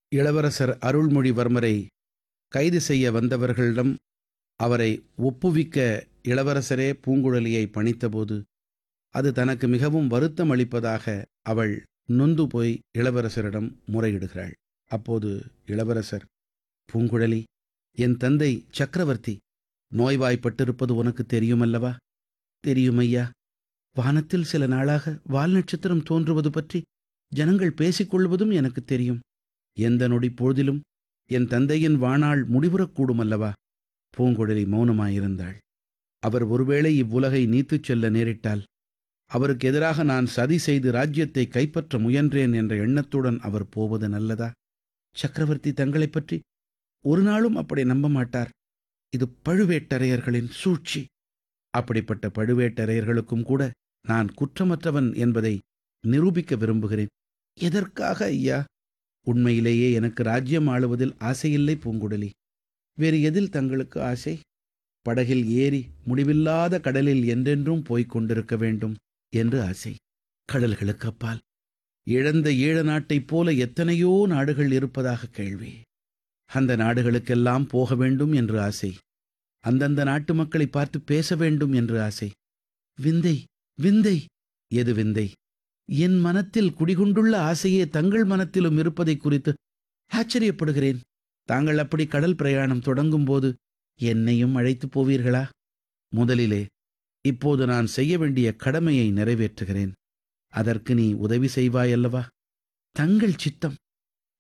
இளவரசர் அருள்மொழிவர்மரை கைது செய்ய வந்தவர்களிடம் அவரை ஒப்புவிக்க இளவரசரே பூங்குழலியை பணித்தபோது அது தனக்கு மிகவும் வருத்தம் அளிப்பதாக அவள் நொந்து போய் இளவரசரிடம் முறையிடுகிறாள் அப்போது இளவரசர் பூங்குழலி என் தந்தை சக்கரவர்த்தி நோய்வாய்ப்பட்டிருப்பது உனக்கு தெரியுமல்லவா தெரியுமையா வானத்தில் சில நாளாக வால் நட்சத்திரம் தோன்றுவது பற்றி ஜனங்கள் பேசிக்கொள்வதும் எனக்கு தெரியும் எந்த நொடி பொழுதிலும் என் தந்தையின் வாணாள் முடிவுறக்கூடும் அல்லவா பூங்குழலி மௌனமாயிருந்தாள் அவர் ஒருவேளை இவ்வுலகை நீத்துச் செல்ல நேரிட்டால் அவருக்கு எதிராக நான் சதி செய்து ராஜ்யத்தை கைப்பற்ற முயன்றேன் என்ற எண்ணத்துடன் அவர் போவது நல்லதா சக்கரவர்த்தி தங்களைப் பற்றி ஒரு நாளும் அப்படி நம்ப மாட்டார் இது பழுவேட்டரையர்களின் சூழ்ச்சி அப்படிப்பட்ட பழுவேட்டரையர்களுக்கும் கூட நான் குற்றமற்றவன் என்பதை நிரூபிக்க விரும்புகிறேன் எதற்காக ஐயா உண்மையிலேயே எனக்கு ராஜ்யம் ஆளுவதில் ஆசையில்லை பூங்குழலி வேறு எதில் தங்களுக்கு ஆசை படகில் ஏறி முடிவில்லாத கடலில் என்றென்றும் போய்க் கொண்டிருக்க வேண்டும் என்று ஆசை கடல்களுக்கு அப்பால் இழந்த ஈழ நாட்டைப் போல எத்தனையோ நாடுகள் இருப்பதாக கேள்வி அந்த நாடுகளுக்கெல்லாம் போக வேண்டும் என்று ஆசை அந்தந்த நாட்டு மக்களை பார்த்து பேச வேண்டும் என்று ஆசை விந்தை விந்தை எது விந்தை என் மனத்தில் குடிகொண்டுள்ள ஆசையே தங்கள் மனத்திலும் இருப்பதை குறித்து ஆச்சரியப்படுகிறேன் தாங்கள் அப்படி கடல் பிரயாணம் தொடங்கும் போது என்னையும் அழைத்து போவீர்களா முதலிலே இப்போது நான் செய்ய வேண்டிய கடமையை நிறைவேற்றுகிறேன் அதற்கு நீ உதவி செய்வாயல்லவா தங்கள் சித்தம்